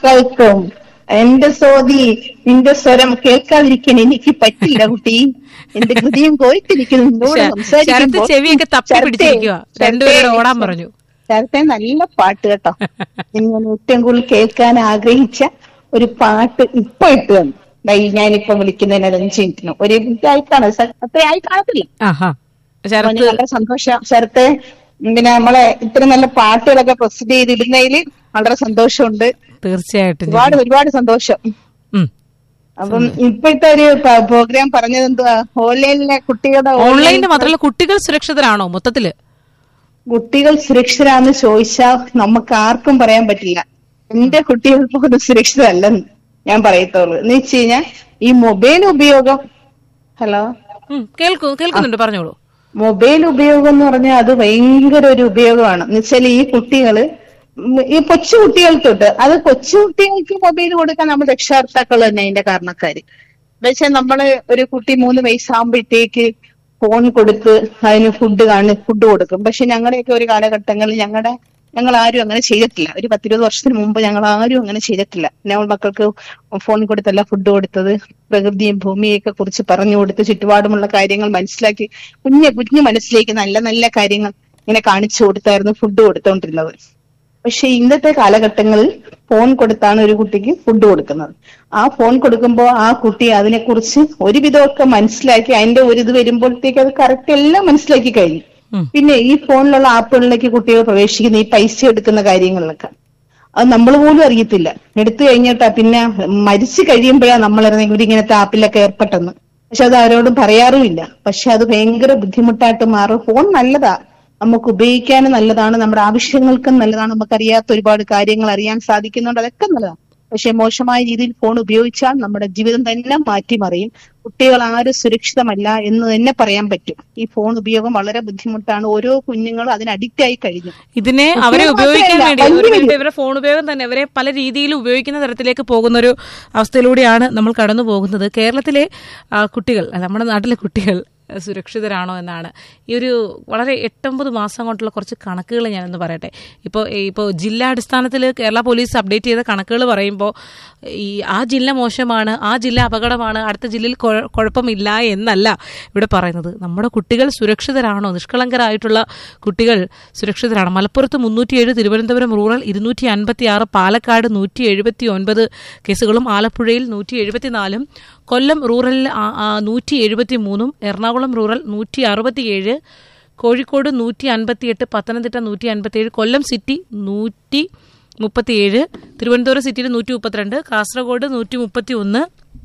മക്കൾക്കും എന്റെ സോതി നിന്റെ സ്വരം കേൾക്കാതിരിക്കാൻ എനിക്ക് പറ്റില്ല കുട്ടി എന്റെ ഹൃദയം പോയിട്ടിരിക്കുന്നു നിന്നോട് ശരത്ത് സംസാരിക്കുമ്പോൾ ചെവിയൊക്കെ തപ്പി ശരത്തേ, പിടിച്ചിരിക്കുക രണ്ടുപേരോട് ഓടാൻ പറഞ്ഞു ശരത്തെ നല്ല പാട്ട് കേട്ടോ ഞാൻ ഏറ്റവും കൂടുതൽ കേൾക്കാൻ ആഗ്രഹിച്ച ഒരു പാട്ട് ഇപ്പൊ ഇട്ട് തന്നു ദാ ഈ ഞാനിപ്പോ വിളിക്കുന്നതിന് ഒരു അഞ്ച് മിനിറ്റിന് ഒരു മിനിറ്റ് ആയിട്ടാണ് സ- അത്രയായി കാണത്തില്ല ആഹാ അപ്പൊ ശരത്ത് എനിക്ക് വളരെ സന്തോഷം ശരത്തെ പിന്നെ നമ്മളെ ഇത്ര നല്ല പാട്ടുകളൊക്കെ പ്രൊസീഡ് ചെയ്തിടുന്നതിൽ വളരെ സന്തോഷമുണ്ട് തീർച്ചയായിട്ടും ഒരുപാട് ഒരുപാട് സന്തോഷം ഉം. അപ്പം ഇപ്പോഴത്തെ ഒരു പ്രോഗ്രാം പറഞ്ഞത് എന്തുവാ ഓൺലൈനിലെ കുട്ടികളുടെ ഓൺലൈനിൽ മാത്രമല്ല കുട്ടികൾ സുരക്ഷിതരാണോ മൊത്തത്തില് കുട്ടികൾ സുരക്ഷിതരാന്ന് ചോദിച്ചാൽ നമുക്ക് ആർക്കും പറയാൻ പറ്റില്ല എന്റെ കുട്ടികൾ പോലും സുരക്ഷിതമല്ലെന്ന് ഞാൻ പറയത്തുള്ളൂ എന്ന് വെച്ച് കഴിഞ്ഞാൽ ഈ മൊബൈൽ ഉപയോഗം ഹലോ ഉം, കേൾക്കൂ കേൾക്കുന്നുണ്ട് പറഞ്ഞോളൂ മൊബൈൽ ഉപയോഗം എന്ന് പറഞ്ഞാൽ അത് ഭയങ്കര ഒരു ഉപയോഗമാണ് എന്ന് വെച്ചാൽ ഈ കുട്ടികള് ഉം ഈ കൊച്ചു കുട്ടികൾ തൊട്ട് അത് കൊച്ചു കുട്ടികൾക്ക് മൊബൈൽ കൊടുക്കാൻ നമ്മൾ രക്ഷകർത്താക്കൾ തന്നെ അതിന്റെ കാരണക്കാര് എന്നുവെച്ചാൽ നമ്മള് ഒരു കുട്ടി മൂന്ന് വയസ്സാകുമ്പോഴത്തേക്ക് ഫോൺ കൊടുത്ത് അതിന് ഫുഡ് കാണി ഫുഡ് കൊടുക്കും പക്ഷെ ഞങ്ങളുടെയൊക്കെ ഒരു കാലഘട്ടങ്ങളിൽ ഞങ്ങളുടെ ഞങ്ങൾ ആരും അങ്ങനെ ചെയ്തിട്ടില്ല ഒരു പത്തിരുപത് വർഷത്തിന് മുമ്പ് ഞങ്ങൾ ആരും അങ്ങനെ ചെയ്തിട്ടില്ല ഞങ്ങൾ മക്കൾക്ക് ഫോൺ കൊടുത്തല്ല ഫുഡ് കൊടുത്തത് പ്രകൃതിയും ഭൂമിയെയൊക്കെ കുറിച്ച് പറഞ്ഞു കൊടുത്ത് ചുറ്റുപാടുമുള്ള കാര്യങ്ങൾ മനസ്സിലാക്കി കുഞ്ഞു കുഞ്ഞു മനസ്സിലേക്ക് നല്ല നല്ല കാര്യങ്ങൾ ഇങ്ങനെ കാണിച്ചു കൊടുത്തായിരുന്നു ഫുഡ് കൊടുത്തോണ്ടിരുന്നത് പക്ഷെ ഇന്നത്തെ കാലഘട്ടങ്ങളിൽ ഫോൺ കൊടുത്താണ് ഒരു കുട്ടിക്ക് ഫുഡ് കൊടുക്കുന്നത് ആ ഫോൺ കൊടുക്കുമ്പോൾ ആ കുട്ടി അതിനെക്കുറിച്ച് ഒരുവിധമൊക്കെ മനസ്സിലാക്കി അതിന്റെ ഒരു ഇത് വരുമ്പോഴത്തേക്ക് അത് കറക്റ്റ് എല്ലാം മനസ്സിലാക്കി കഴിഞ്ഞു ഉം. പിന്നെ ഈ ഫോണിലുള്ള ആപ്പുകളിലേക്ക് കുട്ടികൾ പ്രവേശിക്കുന്ന ഈ പൈസ എടുക്കുന്ന കാര്യങ്ങളിലൊക്കെ അത് നമ്മൾ പോലും അറിയത്തില്ല എടുത്തു കഴിഞ്ഞിട്ടാ പിന്നെ മരിച്ചു കഴിയുമ്പോഴാണ് നമ്മൾ അറിയുന്നത് ഇവരിങ്ങനത്തെ ആപ്പിലൊക്കെ ഏർപ്പെട്ടെന്ന് പക്ഷെ അത് ആരോടും പറയാറുമില്ല പക്ഷെ അത് ഭയങ്കര ബുദ്ധിമുട്ടായിട്ട് മാറും ഫോൺ നല്ലതാ നമുക്ക് ഉപയോഗിക്കാനും നല്ലതാണ് നമ്മുടെ ആവശ്യങ്ങൾക്കും നല്ലതാണ് നമുക്കറിയാത്ത ഒരുപാട് കാര്യങ്ങൾ അറിയാൻ സാധിക്കുന്നുണ്ട് അതൊക്കെ നല്ലതാണ് പക്ഷെ മോശമായ രീതിയിൽ ഫോൺ ഉപയോഗിച്ചാൽ നമ്മുടെ ജീവിതം തന്നെ മാറ്റിമറിയും കുട്ടികൾ ആരും സുരക്ഷിതമല്ല എന്ന് തന്നെ പറയാൻ പറ്റും ഈ ഫോൺ ഉപയോഗം വളരെ ബുദ്ധിമുട്ടാണ് ഓരോ കുഞ്ഞുങ്ങളും അതിന് അഡിക്റ്റ് ആയി കഴിഞ്ഞു ഇതിനെ കുട്ടികൾ അവരെ ഉപയോഗിക്കാൻ മാത്രമല്ല, വേണ്ടി വലിയ ഒരു വലിയ- മിനിറ്റ് ഇവരെ ഫോൺ ഉപയോഗം തന്നെ അവരെ പല രീതിയിൽ ഉപയോഗിക്കുന്ന തരത്തിലേക്ക് പോകുന്ന ഒരു അവസ്ഥയിലൂടെയാണ് നമ്മൾ കടന്നു പോകുന്നത് കേരളത്തിലെ ആ, കുട്ടികൾ അല്ല, നമ്മുടെ നാട്ടിലെ കുട്ടികൾ ആ, സുരക്ഷിതരാണോ എന്നാണ് ഈ ഒരു വളരെ എട്ടൊമ്പത് മാസം കൊണ്ടുള്ള കുറച്ച് കണക്കുകൾ ഞാനൊന്ന് പറയട്ടെ ഇപ്പോൾ ഇപ്പോൾ ജില്ലാ അടിസ്ഥാനത്തിൽ കേരള പോലീസ് അപ്ഡേറ്റ് ചെയ്ത കണക്കുകൾ പറയുമ്പോൾ ഈ ആ ജില്ല മോശമാണ് ആ ജില്ല അപകടമാണ് അടുത്ത ജില്ലയിൽ കുഴ- കുഴപ്പമില്ല എന്നല്ല ഇവിടെ പറയുന്നത് നമ്മുടെ കുട്ടികൾ സുരക്ഷിതരാണോ നിഷ്കളങ്കരായിട്ടുള്ള കുട്ടികൾ സുരക്ഷിതരാണ് മലപ്പുറത്ത് മുന്നൂറ്റിയേഴ് തിരുവനന്തപുരം റൂറൽ ഇരുന്നൂറ്റി അൻപത്തി ആറ് പാലക്കാട് നൂറ്റി എഴുപത്തി ഒൻപത് കേസുകളും ആലപ്പുഴയിൽ നൂറ്റി എഴുപത്തിനാലും കൊല്ലം റൂറലിൽ നൂറ്റി എഴുപത്തി മൂന്നും എറണാകുളം റൂറൽ നൂറ്റി അറുപത്തിയേഴ് കോഴിക്കോട് നൂറ്റി അൻപത്തിയെട്ട് പത്തനംതിട്ട നൂറ്റി അൻപത്തിയേഴ് കൊല്ലം സിറ്റി നൂറ്റി മുപ്പത്തിയേഴ് തിരുവനന്തപുരം സിറ്റിയിൽ നൂറ്റി മുപ്പത്തിരണ്ട് കാസർഗോഡ് നൂറ്റി മുപ്പത്തി ഒന്ന്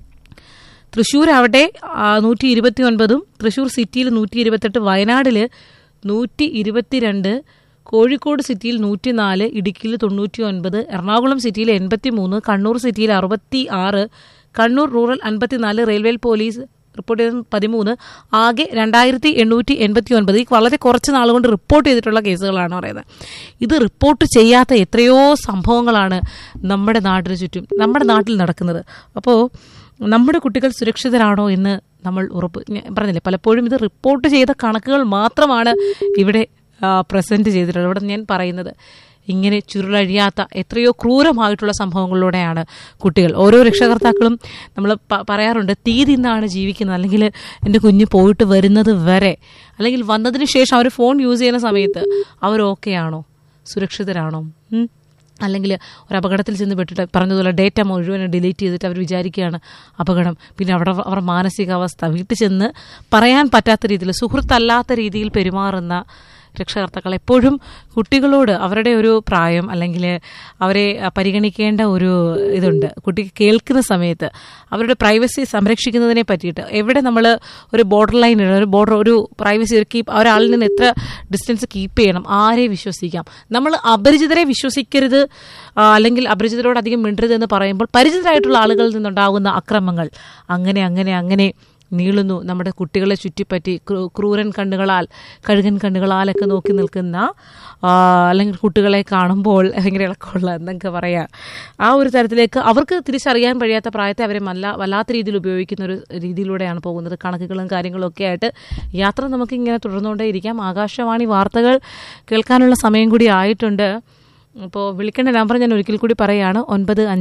തൃശ്ശൂർ അവിടെ നൂറ്റി ഇരുപത്തി ഒൻപതും തൃശ്ശൂർ സിറ്റിയിൽ നൂറ്റി ഇരുപത്തെട്ട് വയനാടിൽ നൂറ്റി ഇരുപത്തിരണ്ട് കോഴിക്കോട് സിറ്റിയിൽ നൂറ്റിനാല് ഇടുക്കിയിൽ തൊണ്ണൂറ്റി ഒൻപത് എറണാകുളം സിറ്റിയിൽ എൺപത്തി മൂന്ന് കണ്ണൂർ സിറ്റിയിൽ അറുപത്തി ആറ് കണ്ണൂർ റൂറൽ അൻപത്തിനാല് റെയിൽവേ പോലീസ് റിപ്പോർട്ട് ചെയ്തത് പതിമൂന്ന് ആകെ രണ്ടായിരത്തി എണ്ണൂറ്റി എൺപത്തി ഒൻപത് ഈ വളരെ കുറച്ച് നാൾ കൊണ്ട് റിപ്പോർട്ട് ചെയ്തിട്ടുള്ള കേസുകളാണ് പറയുന്നത് ഇത് റിപ്പോർട്ട് ചെയ്യാത്ത എത്രയോ സംഭവങ്ങളാണ് നമ്മുടെ നാടിന് ചുറ്റും നമ്മുടെ നാട്ടിൽ നടക്കുന്നത് അപ്പോൾ നമ്മുടെ കുട്ടികൾ സുരക്ഷിതരാണോ എന്ന് നമ്മൾ ഉറപ്പ് ഞാൻ പറഞ്ഞില്ലേ പലപ്പോഴും ഇത് റിപ്പോർട്ട് ചെയ്ത കണക്കുകൾ മാത്രമാണ് ഇവിടെ പ്രസന്റ് ചെയ്തിട്ടുള്ളത് ഇവിടെ ഞാൻ പറയുന്നത് ഇങ്ങനെ ചുരുളഴിയാത്ത എത്രയോ ക്രൂരമായിട്ടുള്ള സംഭവങ്ങളിലൂടെയാണ് കുട്ടികൾ ഓരോ രക്ഷകർത്താക്കളും നമ്മൾ പറയാറുണ്ട് തീ തിന്നാണ് ജീവിക്കുന്നത് അല്ലെങ്കിൽ എൻ്റെ കുഞ്ഞ് പോയിട്ട് വരുന്നത് വരെ അല്ലെങ്കിൽ വന്നതിന് ശേഷം അവർ ഫോൺ യൂസ് ചെയ്യുന്ന സമയത്ത് അവർ ഓക്കെയാണോ സുരക്ഷിതരാണോ ഉം? അല്ലെങ്കിൽ ഒരു അപകടത്തിൽ ചെന്ന് പെട്ടിട്ട് പറഞ്ഞതുപോലെ ഡേറ്റ മുഴുവൻ ഡിലീറ്റ് ചെയ്തിട്ട് അവർ വിചാരിക്കുകയാണ് അപകടം പിന്നെ അവിടെ അവരുടെ മാനസികാവസ്ഥ വീട്ടിൽ ചെന്ന് പറയാൻ പറ്റാത്ത രീതിയിൽ സുഹൃത്തല്ലാത്ത രീതിയിൽ പെരുമാറുന്ന രക്ഷകർത്താക്കൾ എപ്പോഴും കുട്ടികളോട് അവരുടെ ഒരു പ്രായം അല്ലെങ്കിൽ അവരെ പരിഗണിക്കേണ്ട ഒരു ഇതുണ്ട് കുട്ടി കേൾക്കുന്ന സമയത്ത് അവരുടെ പ്രൈവസി സംരക്ഷിക്കുന്നതിനെ പറ്റിയിട്ട് എവിടെ നമ്മൾ ഒരു ബോർഡർ ലൈൻ ഒരു ബോർഡർ ഒരു പ്രൈവസി ഒരു കീപ്പ് ഒരാളിൽ നിന്ന് എത്ര ഡിസ്റ്റൻസ് കീപ്പ് ചെയ്യണം ആരെ വിശ്വസിക്കാം നമ്മൾ അപരിചിതരെ വിശ്വസിക്കരുത് അല്ലെങ്കിൽ അപരിചിതരോട് അധികം മിണ്ടരുത് എന്ന് പറയുമ്പോൾ പരിചിതരായിട്ടുള്ള ആളുകളിൽ നിന്നുണ്ടാകുന്ന അക്രമങ്ങൾ അങ്ങനെ അങ്ങനെ അങ്ങനെ നീളുന്നു നമ്മുടെ കുട്ടികളെ ചുറ്റിപ്പറ്റി ക്രൂരൻ കണ്ണുകളാൽ കഴുകൻ കണ്ണുകളാലൊക്കെ നോക്കി നിൽക്കുന്ന അല്ലെങ്കിൽ കുട്ടികളെ കാണുമ്പോൾ ഭയങ്കര ഇളക്കമുള്ള എന്തൊക്കെ പറയാം ആ ഒരു തരത്തിലേക്ക് അവർക്ക് തിരിച്ചറിയാൻ കഴിയാത്ത പ്രായത്തെ അവരെ വല്ല വല്ലാത്ത രീതിയിൽ ഉപയോഗിക്കുന്ന ഒരു രീതിയിലൂടെയാണ് പോകുന്നത് കണക്കുകളും കാര്യങ്ങളും ഒക്കെ ആയിട്ട് യാത്ര നമുക്ക് ഇങ്ങനെ തുടർന്നുകൊണ്ടേ ഇരിക്കാം ആകാശവാണി വാർത്തകൾ കേൾക്കാനുള്ള സമയം കൂടി ആയിട്ടുണ്ട് അപ്പോൾ വിളിക്കേണ്ട നമ്പർ ഞാൻ ഒരിക്കൽ കൂടി പറയുകയാണ് ഒൻപത്